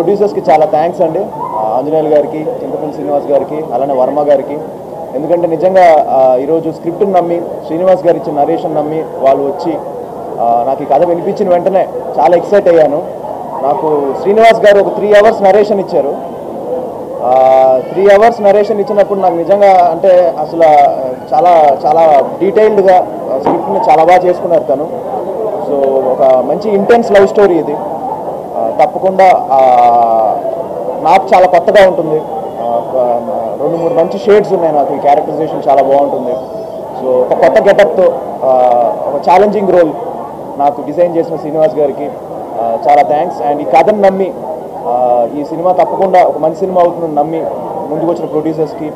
ప్రొడ్యూసర్స్కి చాలా థ్యాంక్స్ అండి ఆ, ఆంజనేయులు గారికి చింతపల్లి శ్రీనివాస్ గారికి అలానే వర్మ గారికి ఎందుకంటే నిజంగా ఆ, ఈరోజు స్క్రిప్ట్ని నమ్మి శ్రీనివాస్ గారు ఇచ్చిన నరేషన్ నమ్మి వాళ్ళు వచ్చి ఆ, నాకు ఈ కథ వినిపించిన వెంటనే చాలా ఎక్సైట్ అయ్యాను నాకు శ్రీనివాస్ గారు ఒక త్రీ అవర్స్ నరేషన్ ఇచ్చారు త్రీ అవర్స్ నరేషన్ ఇచ్చినప్పుడు నాకు నిజంగా అంటే అసలు ఆ, చాలా చాలా డీటెయిల్డ్గా స్క్రిప్ట్ని చాలా బాగా చేసుకున్నారు తను సో ఒక మంచి ఇంటెన్స్ లవ్ స్టోరీ ఇది ఆ, తప్పకుండా ఆ, నాకు చాలా కొత్తగా ఉంటుంది ఆ, ఒక రెండు మూడు మంచి షేడ్స్ ఉన్నాయి నాకు ఈ క్యారెక్టరైజేషన్ చాలా బాగుంటుంది సో ఒక కొత్త గెటప్తో ఒక ఛాలెంజింగ్ రోల్ నాకు డిజైన్ చేసిన శ్రీనివాస్ గారికి ఆ, చాలా థ్యాంక్స్ అండ్ ఈ కథను నమ్మి ఆ, ఈ సినిమా తప్పకుండా ఒక మంచి సినిమా అవుతుందని నమ్మి ముందుకు వచ్చిన ప్రొడ్యూసర్స్కి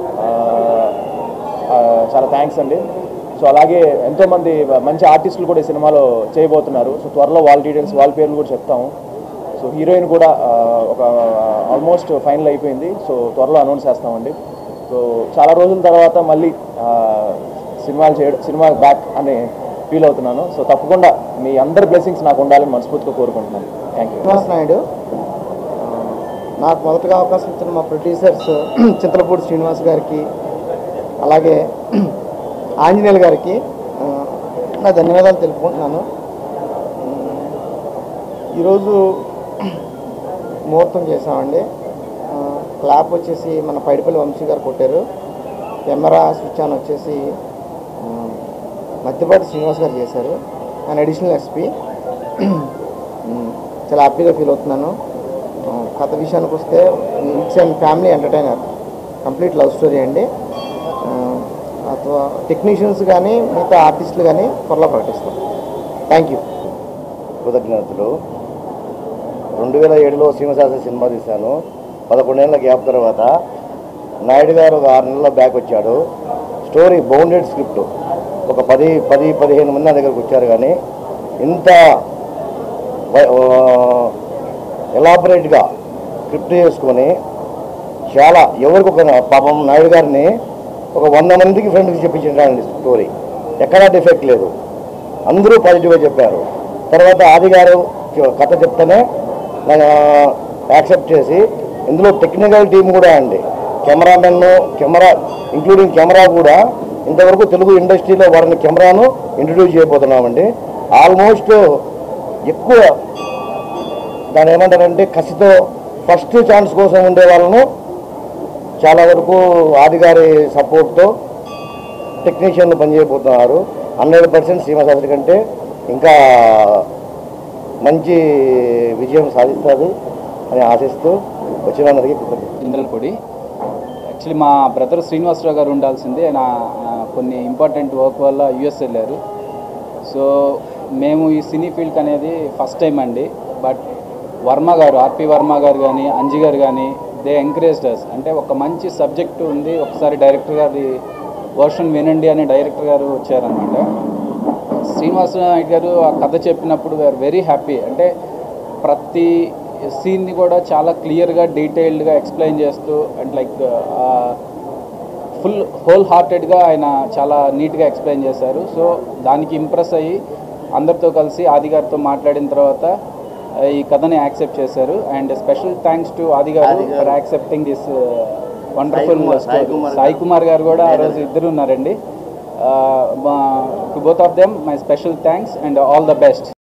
చాలా థ్యాంక్స్ అండి సో అలాగే ఎంతోమంది మంచి ఆర్టిస్టులు కూడా ఈ సినిమాలో చేయబోతున్నారు సో త్వరలో వాళ్ళ డీటెయిల్స్ వాళ్ళ పేర్లు కూడా చెప్తాము సో హీరోయిన్ కూడా ఆ, ఒక ఆల్మోస్ట్ ఫైనల్ అయిపోయింది సో త్వరలో అనౌన్స్ చేస్తామండి సో చాలా రోజుల తర్వాత మళ్ళీ ఆ, సినిమాలు చేయడం సినిమా బ్యాక్ అని ఫీల్ అవుతున్నాను సో తప్పకుండా మీ అందరి బ్లెస్సింగ్స్ నాకు ఉండాలని మనస్ఫూర్తిగా కోరుకుంటున్నాను థ్యాంక్ యూ శ్రీనివాస్ నాయుడు ఆ, నాకు మొదటగా అవకాశం ఇచ్చిన మా ప్రొడ్యూసర్స్ చింతలపూడి శ్రీనివాస్ గారికి అలాగే ఆంజనేయులు గారికి ఆ, నా ధన్యవాదాలు తెలుపుకుంటున్నాను ఉమ్, ఈరోజు ముహూర్తం చేసామండి ఆ, క్లాప్ వచ్చేసి మన పైడిపల్లి వంశీ గారు కొట్టారు కెమెరా స్విచ్ ఆన్ వచ్చేసి ఆ, మధ్యపాటి శ్రీనివాస్ గారు చేశారు ఆయన అడిషనల్ ఎస్పీ మ్మ్. చాలా హ్యాపీగా ఫీల్ అవుతున్నాను ఆ, కథ విషయానికి వస్తే it's and family entertainer complete love story అండి ఆ, అథవా టెక్నీషియన్స్ కానీ మిగతా ఆర్టిస్టులు కానీ త్వరలో ప్రకటిస్తాం థ్యాంక్ యూ కృతజ్ఞతలు రెండు వేల ఏడులో శ్రీనివాస సినిమా తీశాను పదకొండేళ్ల గ్యాప్ తర్వాత నాయుడు గారు ఒక ఆరు నెలల బ్యాక్ వచ్చాడు స్టోరీ బౌండెడ్ స్క్రిప్ట్ ఒక పది పది పదిహేను మంది నా దగ్గరకు వచ్చారు కానీ ఇంత ఎలాబరేట్గా స్క్రిప్ట్ చేసుకొని చాలా ఎవరికి ఒక పాపం నాయుడు గారిని ఒక వంద మందికి ఫ్రెండ్కి చెప్పించాడండి స్టోరీ ఎక్కడా డిఫెక్ట్ లేదు అందరూ పాజిటివ్గా చెప్పారు తర్వాత ఆది గారు చె- కథ చెప్తేనే నేను యాక్సెప్ట్ చేసి ఇందులో టెక్నికల్ టీం కూడా అండి కెమెరామెన్ కెమెరా ఇంక్లూడింగ్ కెమెరా కూడా ఇంతవరకు తెలుగు ఇండస్ట్రీలో వాడిన కెమెరాను ఇంట్రడ్యూస్ చేయబోతున్నామండి ఆల్మోస్ట్ ఎక్కువ దాని ఏమంటారంటే కసితో ఫస్ట్ ఛాన్స్ కోసం ఉండే వాళ్ళను చాలా వరకు ఆదిగారి సపోర్ట్తో టెక్నీషియన్లు పనిచేయబోతున్నారు హండ్రెడ్ పర్సెంట్ శ్రీనివాసాద్రి కంటే ఇంకా మంచి విజయం సాధిస్తారు అని ఆశిస్తూ వచ్చిన అందరికీ కృతజ్ఞతలు ఇందలపొడి యాక్చువల్లీ మా బ్రదర్ శ్రీనివాసరావు గారు ఉండాల్సింది ఆయన ఆ, కొన్ని ఇంపార్టెంట్ వర్క్ వల్ల యుఎస్ వెళ్ళారు సో మేము ఈ సినీ ఫీల్డ్ అనేది ఫస్ట్ టైం అండి బట్ వర్మ గారు ఆర్పి వర్మ గారు కానీ అంజి గారు కానీ దే ఎంకరేజ్డ్ అస్ అంటే ఒక మంచి సబ్జెక్ట్ ఉంది ఒకసారి డైరెక్టర్ గారి వర్షన్ వినండి అని డైరెక్టర్ గారు వచ్చారనమాట శ్రీనివాస నాయుడు గారు ఆ కథ చెప్పినప్పుడు వీఆర్ వెరీ హ్యాపీ అంటే ప్రతి సీన్ని కూడా చాలా క్లియర్గా డీటెయిల్డ్గా ఎక్స్ప్లెయిన్ చేస్తూ అండ్ లైక్ ఫుల్ హోల్ హార్టెడ్గా ఆయన చాలా నీట్గా ఎక్స్ప్లెయిన్ చేశారు సో దానికి ఇంప్రెస్ అయ్యి అందరితో కలిసి ఆది గారితో మాట్లాడిన తర్వాత ఆ, ఈ కథని యాక్సెప్ట్ చేశారు and special thanks to Aadi garu for accepting this wonderful Sai Kumar garu కూడా ఆ రోజు ఇద్దరు ఉన్నారండి to both of them my special thanks and all the best